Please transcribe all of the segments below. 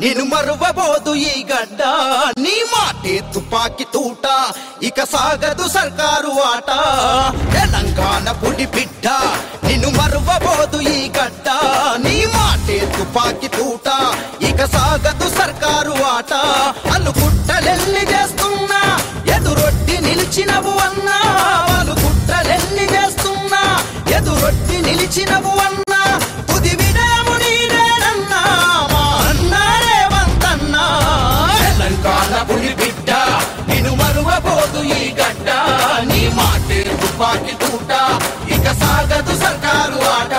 నిన్ను మరువబోదు ఈ గడ్డ నీ మాటే తుపాకి తూట ఇక సాగదు సర్కారు ఆట తెలంగాణ పుడి బిడ్డ నిన్ను మరువబోదు ఈ గడ్డ నీ మాటే తుపాకి తూట ఇక సాగదు సర్కారు ఆట అల్లుకుట్టలెల్లి చేస్తున్నా ఎదురొట్టి నిలిచినవు అన్నా వాళ్ళు కుట్రలెల్లి చేస్తున్నా ఎదురొట్టి నిలిచినవు అన్నా తుది వినయము నీదేనన్నా మా అన్న రేవంతన్నా తెలంగాణ పులి బిడ్డ నిన్ను మరువబోదు ఈ గడ్డ నీ మాటే తుపాకి తూట ఇక సాగదు సర్కారు ఆట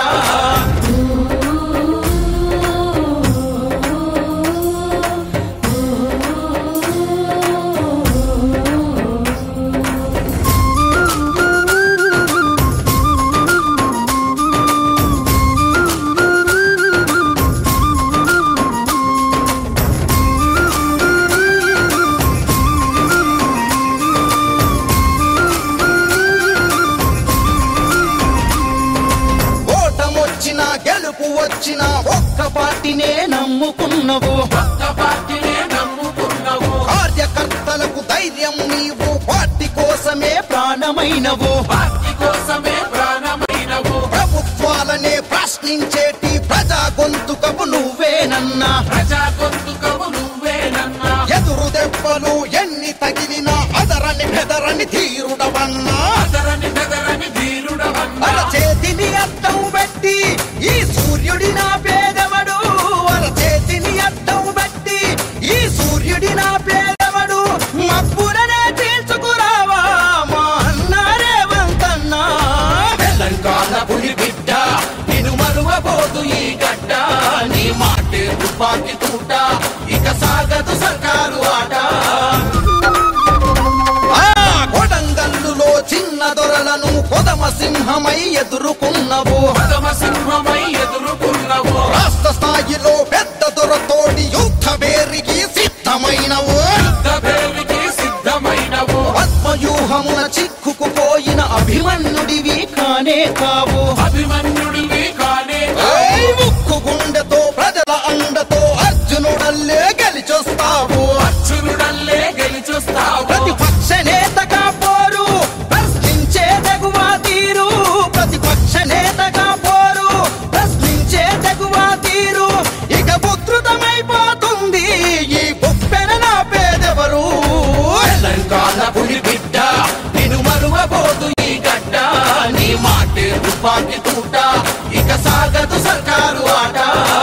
ఓటమొచ్చినా గెలుపు వచ్చినా ఒక్క పార్టీనే నమ్ముకున్నవు ఒక్క పార్టీనే నమ్ముకున్నావు కార్యకర్తలకు ధైర్యం నీవు పార్టీ కోసమే ప్రాణమైనవు పార్టీ కోసమే ప్రాణమైనవు ప్రభుత్వాలనే ప్రశ్నించేటి ప్రజా గొంతుకవు నువ్వేనన్నా ప్రజా గొంతుకవు నువ్వేనన్నా ఎదురు దెబ్బలు ఎన్ని తగిలినా అదరని బెదరని తీరుడవన్నా అదరని బెదరని ధీరుడవన్నా అర చేతిని అద్దం పెట్టి ఈ సూర్యుడి నా పేదవడు అర చేతిని అద్దం పెట్టి ఈ సూర్యుడి నా పేదవడు మబ్బులనే తీర్చుకురావా మా అన్న రేవంతన్నా తెలంగాణ పులి బిడ్డ నిన్ను మరువబోదు ఈ గడ్డ నీ మాటే తుపాకి తూట ఇక సాగదు సర్కారు ఆట ఆ కొడంగల్లులో చిన్న దొరలను కొదమ సింహమై ఎదుర్కొన్నవు పదమ సింహమై ఎదుర్కొన్నావు రాష్ట్ర స్థాయిలో పెద్ద దొరతోడి యుద్ధ వేరికి సిద్ధమైనవు యుద్ధ పేరుకి సిద్ధమైనవు పద్మవ్యూహమున చిక్కుకుపోయిన అభిమన్యుడివి కానే కావు అభిమన్యుడివి కానే ఏయ్ ముక్కు గుండెతో ప్రజల అండతో అర్జునుడల్లే గెలిచొస్తావు అర్జునుడల్లే గెలిచొస్తావు ప్రతిపక్ష నేతగా పోరు ప్రశ్నించే తెగువా తీరు ప్రతిపక్ష నేతగా పోరు ప్రశ్నించే తెగువా తీరు ఇక ఉధృతమైపోతుంది ఈ బుప్పెన నా పేదెవరు తెలంగాణ పులి బిడ్డ నిన్ను మరువబోదు ఈ గడ్డ నీ మాటే తుపాకి తూట ఇక సాగదు సర్కారు ఆట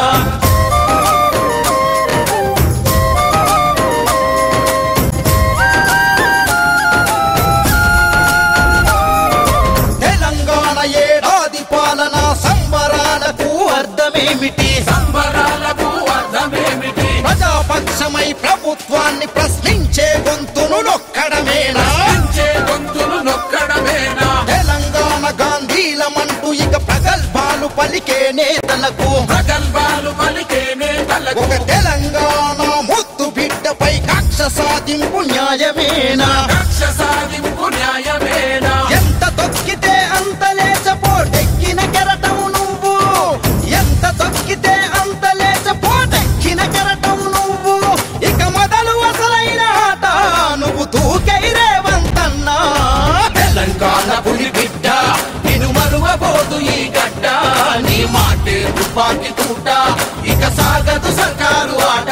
తెలంగాణ ఏడాది పాలన సంబరాలకు అర్థమేమిటి సంబరాలకు అర్థమేమిటి ప్రజాపక్షమై ప్రభుత్వాన్ని ప్రశ్నించే గొంతును నొక్కడమేనా పెంచే గొంతులు నొక్కడమేనా తెలంగాణ గాంధీలమంటూ ఇక ప్రగల్భాలు పలికే నేతలకు ప్రగల్భాలు పలికే నేతలకు ఒక తెలంగాణ ముద్దు బిడ్డపై కక్ష సాధింపు న్యాయమేనా కక్ష సాధింపు న్యాయమేనా ఎంత తొక్కితే అంత లేచపోటెక్కిన కెరటం నువ్వు ఎంత తొక్కితే అంత లేచపోటెక్కిన కెరటం నువ్వు ఇక మొదలు అసలైన ఆట నువ్వు తూకై రేవంతన్నా తెలంగాణ పులి బిడ్డ నిన్ను మరువబోదు ఈ గడ్డ నీ మాటే తుపాకి తూట ఇక సాగదు సర్కారు ఆట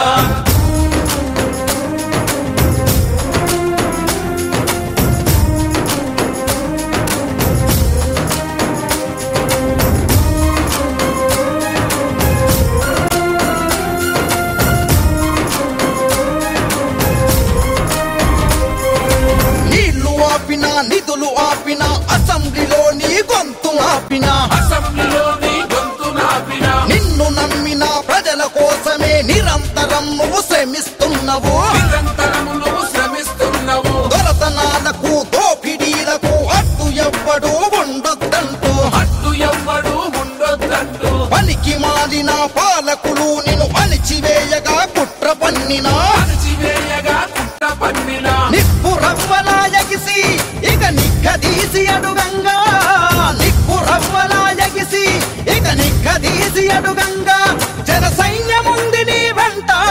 నీళ్లు ఆపినా నిధులు ఆపినా అసెంబ్లీలో నీ గొంతు ఆపినా అసెంబ్లీలో నీ గొంతు నాపిన నిన్ను నమ్మిన ప్రజల కోసమే నిరంతరం నువ్వు శ్రమిస్తున్నవు నిరంతరము నువ్వు శ్రమిస్తున్నావు దొరతనాలకు దోపిడీలకు అడ్డు ఎవ్వడు ఉండొద్దంటూ అడ్డు ఎవ్వడు ఉండొద్దంటూ పనికి మాలిన పాలకులు నిన్ను అణిచివేయగా కుట్ర పన్నినా అణచివేయగా కుట్ర పన్నిన నిప్పు రవ్వలా ఎగిసి ఇక నిగ్గదీసి అడుగంగా నిప్పు రవ్వలా ఎగిసి ఇక నిగ్గదీసి అడుగంగా జన సైన్యముంది నీ వెంట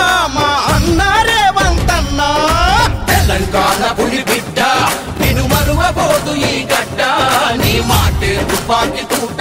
కాల పులి బిడ్డ నిన్ను మరువబోదు ఈ గడ్డ నీ మాటే తుపాకి తూట